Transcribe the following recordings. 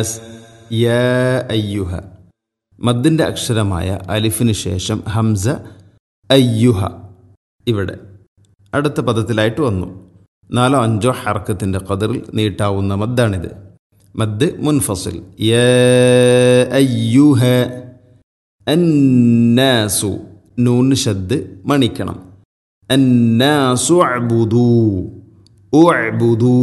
യാ അയ്യുഹ മദ്ദിൻ്റെ അക്ഷരമായ അലിഫിന് ശേഷം ഹംസ അയ്യുഹ ഇവിടെ അടുത്ത പദത്തിലായിട്ട് വന്നു നാലോ അഞ്ചോ ഹർക്കത്തിൻ്റെ കതിറിൽ നീട്ടാവുന്ന മദ്ദാണിത് മദ് മുൻഫസിൽ യാ അയ്യുഹ അന്നാസു നൂന് ശദ് മണിക്കണം അന്നാസു അബുദൂ ഉഅബുദൂ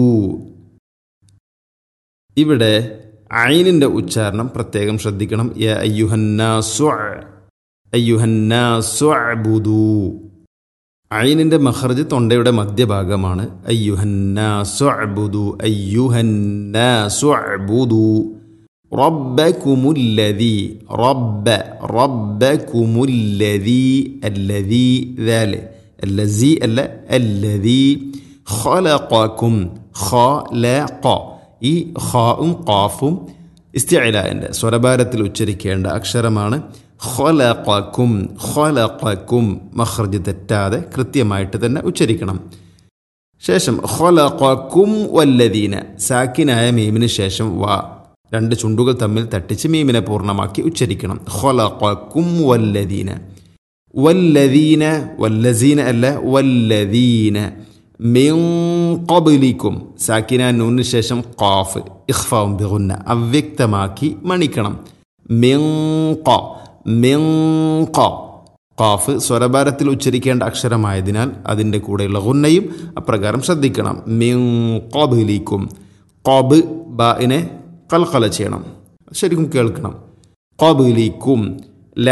ഇവിടെ ഐനിൻ്റെ ഉച്ചാരണം പ്രത്യേകം ശ്രദ്ധിക്കണം യ അയ്യുഹന്നാസു അയ്യുഹന്നാസു അബുദൂ ഐനിൻ്റെ മഹർജ് തൊണ്ടയുടെ മധ്യഭാഗമാണ് അയ്യുഹന്നാസു അബുദു അയ്യുഹന്നാസു അബുദു റബ്ബക്കുമുല്ലതി റബ്ബ റബ്ബക്കുമുല്ലതി അല്ലതി ذلك الذي അല്ല الذي خلقكم خلق ഈ ഖാവും ഖാഫും ഇസ്തിഅലാൻ്റെ സ്വരഭാരത്തിൽ ഉച്ചരിക്കേണ്ട അക്ഷരമാണ് ഖലഖക്കും ഖലഖക്കും മഖ്റജ് തെറ്റാതെ കൃത്യമായിട്ട് തന്നെ ഉച്ചരിക്കണം ശേഷം ഖലഖക്കും വല്ലദീന സാക്കിനായ മീമിന് ശേഷം വാ രണ്ട് ചുണ്ടുകൾ തമ്മിൽ തട്ടിച്ച് മീമിനെ പൂർണ്ണമാക്കി ഉച്ചരിക്കണം ഖലഖക്കും വല്ലദീന വല്ലദീന വല്ലസീന അല്ല വല്ലദീന മിൻ ഖബ്ലിക്കും സാക്കിന നൂന് ശേഷം ഖാഫ് ഇഖ്ഫാവും ബിഗുന്ന അവ്യക്തമാക്കി മണിക്കണം മിൻ ഖ മിൻ ഖ ഖാഫ് സ്വരഭാരത്തിൽ ഉച്ചരിക്കേണ്ട അക്ഷരമായതിനാൽ അതിൻ്റെ കൂടെയുള്ള ഗുന്നയും അപ്രകാരം ശ്രദ്ധിക്കണം മിൻ ഖബ്ലിക്കും ഖബ് ബാഇനെ കൽക്കല ചെയ്യണം ശരിക്കും കേൾക്കണം ഖബ്ലിക്കും